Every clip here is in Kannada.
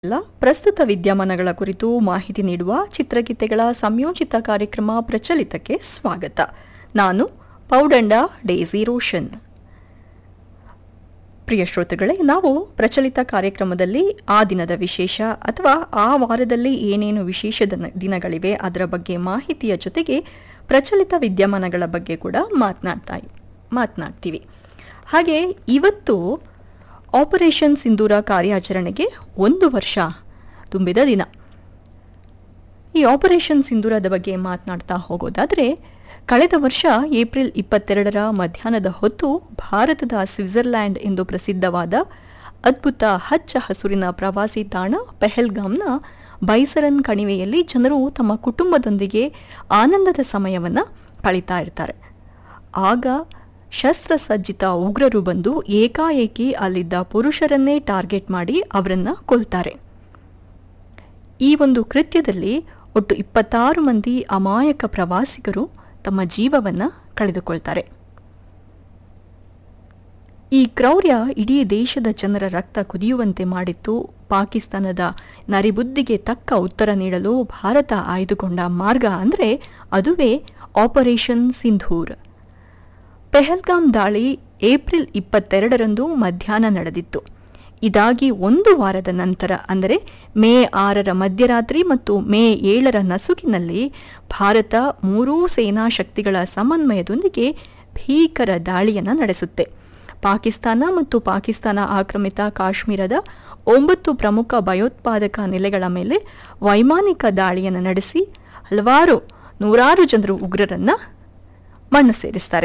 ಎಲ್ಲ ಪ್ರಸ್ತುತ ವಿದ್ಯಮಾನಗಳ ಕುರಿತು ಮಾಹಿತಿ ನೀಡುವ ಚಿತ್ರಗೀತೆಗಳ ಸಂಯೋಜಿತ ಕಾರ್ಯಕ್ರಮ ಪ್ರಚಲಿತಕ್ಕೆ ಸ್ವಾಗತ ನಾನು ಪೌಡಂಡ ಡೇಸಿ ರೋಷನ್ ಪ್ರಿಯ ಶ್ರೋತೃಗಳೇ ನಾವು ಪ್ರಚಲಿತ ಕಾರ್ಯಕ್ರಮದಲ್ಲಿ ಆ ದಿನದ ವಿಶೇಷ ಅಥವಾ ಆ ವಾರದಲ್ಲಿ ಏನೇನು ವಿಶೇಷ ದಿನ- ದಿನಗಳಿವೆ ಅದರ ಬಗ್ಗೆ ಮಾಹಿತಿಯ ಜೊತೆಗೆ ಪ್ರಚಲಿತ ವಿದ್ಯಮಾನಗಳ ಬಗ್ಗೆ ಕೂಡ ಮಾತನಾಡ್ತಾ ಮಾತನಾಡ್ತೀವಿ ಹಾಗೆ ಇವತ್ತು ಆಪರೇಷನ್ ಸಿಂಧೂರ ಕಾರ್ಯಾಚರಣೆಗೆ ಒಂದು ವರ್ಷ ತುಂಬಿದ ದಿನ ಈ ಆಪರೇಷನ್ ಸಿಂಧೂರದ ಬಗ್ಗೆ ಮಾತನಾಡ್ತಾ ಹೋಗೋದಾದರೆ ಕಳೆದ ವರ್ಷ ಏಪ್ರಿಲ್ ಇಪ್ಪತ್ತೆರಡರ ಮಧ್ಯಾಹ್ನದ ಹೊತ್ತು ಭಾರತದ ಸ್ವಿಟ್ಜರ್ಲ್ಯಾಂಡ್ ಎಂದು ಪ್ರಸಿದ್ಧವಾದ ಅದ್ಭುತ ಹಚ್ಚ ಹಸುರಿನ ಪ್ರವಾಸಿ ತಾಣ ಪೆಹಲ್ಗಾಮ್ನ ಬೈಸರನ್ ಕಣಿವೆಯಲ್ಲಿ ಜನರು ತಮ್ಮ ಕುಟುಂಬದೊಂದಿಗೆ ಆನಂದದ ಸಮಯವನ್ನು ಕಳೀತಾ ಇರ್ತಾರೆ ಆಗ ಶಸ್ತ್ರಸಜ್ಜಿತ ಉಗ್ರರು ಬಂದು ಏಕಾಏಕಿ ಅಲ್ಲಿದ್ದ ಪುರುಷರನ್ನೇ ಟಾರ್ಗೆಟ್ ಮಾಡಿ ಅವರನ್ನ ಕೊಲ್ತಾರೆ ಈ ಒಂದು ಕೃತ್ಯದಲ್ಲಿ ಒಟ್ಟು ಇಪ್ಪತ್ತಾರು ಮಂದಿ ಅಮಾಯಕ ಪ್ರವಾಸಿಗರು ತಮ್ಮ ಜೀವವನ್ನ ಕಳೆದುಕೊಳ್ತಾರೆ ಈ ಕ್ರೌರ್ಯ ಇಡೀ ದೇಶದ ಜನರ ರಕ್ತ ಕುದಿಯುವಂತೆ ಮಾಡಿತ್ತು ಪಾಕಿಸ್ತಾನದ ನರಿಬುದ್ಧಿಗೆ ತಕ್ಕ ಉತ್ತರ ನೀಡಲು ಭಾರತ ಆಯ್ದುಕೊಂಡ ಮಾರ್ಗ ಅಂದರೆ ಅದುವೇ ಆಪರೇಷನ್ ಸಿಂಧೂರ್ ಪೆಹಲ್ಗಾಮ್ ದಾಳಿ ಏಪ್ರಿಲ್ ಇಪ್ಪತ್ತೆರಡರಂದು ಮಧ್ಯಾಹ್ನ ನಡೆದಿತ್ತು ಇದಾಗಿ ಒಂದು ವಾರದ ನಂತರ ಅಂದರೆ ಮೇ ಆರರ ಮಧ್ಯರಾತ್ರಿ ಮತ್ತು ಮೇ ಏಳರ ನಸುಕಿನಲ್ಲಿ ಭಾರತ ಮೂರೂ ಸೇನಾ ಶಕ್ತಿಗಳ ಸಮನ್ವಯದೊಂದಿಗೆ ಭೀಕರ ದಾಳಿಯನ್ನು ನಡೆಸುತ್ತೆ ಪಾಕಿಸ್ತಾನ ಮತ್ತು ಪಾಕಿಸ್ತಾನ ಆಕ್ರಮಿತ ಕಾಶ್ಮೀರದ ಒಂಬತ್ತು ಪ್ರಮುಖ ಭಯೋತ್ಪಾದಕ ನೆಲೆಗಳ ಮೇಲೆ ವೈಮಾನಿಕ ದಾಳಿಯನ್ನು ನಡೆಸಿ ಹಲವಾರು ನೂರಾರು ಜನರು ಉಗ್ರರನ್ನ ಮಣ್ಣು ಸೇರಿಸ್ತಾರೆ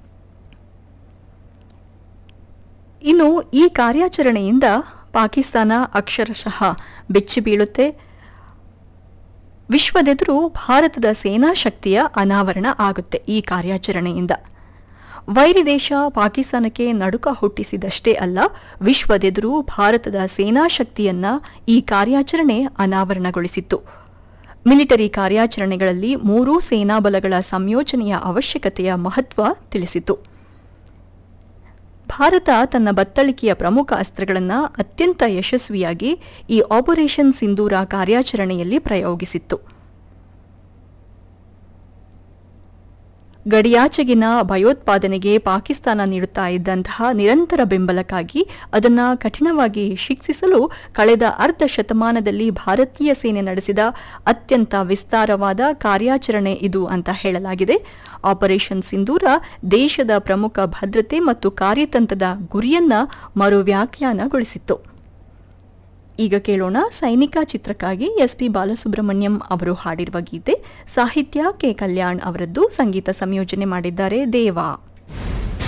ಇನ್ನು ಈ ಕಾರ್ಯಾಚರಣೆಯಿಂದ ಪಾಕಿಸ್ತಾನ ಅಕ್ಷರಶಃ ಬೆಚ್ಚಿ ಬೀಳುತ್ತೆ ವಿಶ್ವದೆದುರು ಭಾರತದ ಸೇನಾ ಶಕ್ತಿಯ ಅನಾವರಣ ಆಗುತ್ತೆ ಈ ಕಾರ್ಯಾಚರಣೆಯಿಂದ ವೈರಿ ದೇಶ ಪಾಕಿಸ್ತಾನಕ್ಕೆ ನಡುಕ ಹುಟ್ಟಿಸಿದಷ್ಟೇ ಅಲ್ಲ ವಿಶ್ವದೆದುರು ಭಾರತದ ಸೇನಾ ಶಕ್ತಿಯನ್ನ ಈ ಕಾರ್ಯಾಚರಣೆ ಅನಾವರಣಗೊಳಿಸಿತ್ತು ಮಿಲಿಟರಿ ಕಾರ್ಯಾಚರಣೆಗಳಲ್ಲಿ ಮೂರೂ ಸೇನಾ ಬಲಗಳ ಸಂಯೋಜನೆಯ ಅವಶ್ಯಕತೆಯ ಮಹತ್ವ ತಿಳಿಸಿತು ಭಾರತ ತನ್ನ ಬತ್ತಳಿಕೆಯ ಪ್ರಮುಖ ಅಸ್ತ್ರಗಳನ್ನು ಅತ್ಯಂತ ಯಶಸ್ವಿಯಾಗಿ ಈ ಆಪರೇಷನ್ ಸಿಂಧೂರ ಕಾರ್ಯಾಚರಣೆಯಲ್ಲಿ ಪ್ರಯೋಗಿಸಿತ್ತು ಗಡಿಯಾಚೆಗಿನ ಭಯೋತ್ಪಾದನೆಗೆ ಪಾಕಿಸ್ತಾನ ನೀಡುತ್ತಾ ಇದ್ದಂತಹ ನಿರಂತರ ಬೆಂಬಲಕ್ಕಾಗಿ ಅದನ್ನ ಕಠಿಣವಾಗಿ ಶಿಕ್ಷಿಸಲು ಕಳೆದ ಅರ್ಧ ಶತಮಾನದಲ್ಲಿ ಭಾರತೀಯ ಸೇನೆ ನಡೆಸಿದ ಅತ್ಯಂತ ವಿಸ್ತಾರವಾದ ಕಾರ್ಯಾಚರಣೆ ಇದು ಅಂತ ಹೇಳಲಾಗಿದೆ ಆಪರೇಷನ್ ಸಿಂಧೂರ ದೇಶದ ಪ್ರಮುಖ ಭದ್ರತೆ ಮತ್ತು ಕಾರ್ಯತಂತ್ರದ ಗುರಿಯನ್ನ ಮರು ವ್ಯಾಖ್ಯಾನಗೊಳಿಸಿತ್ತು ಈಗ ಕೇಳೋಣ ಸೈನಿಕ ಚಿತ್ರಕ್ಕಾಗಿ ಎಸ್ ಪಿ ಬಾಲಸುಬ್ರಹ್ಮಣ್ಯಂ ಅವರು ಹಾಡಿರುವ ಗೀತೆ ಸಾಹಿತ್ಯ ಕೆ ಕಲ್ಯಾಣ್ ಅವರದ್ದು ಸಂಗೀತ ಸಂಯೋಜನೆ ಮಾಡಿದ್ದಾರೆ ದೇವಾ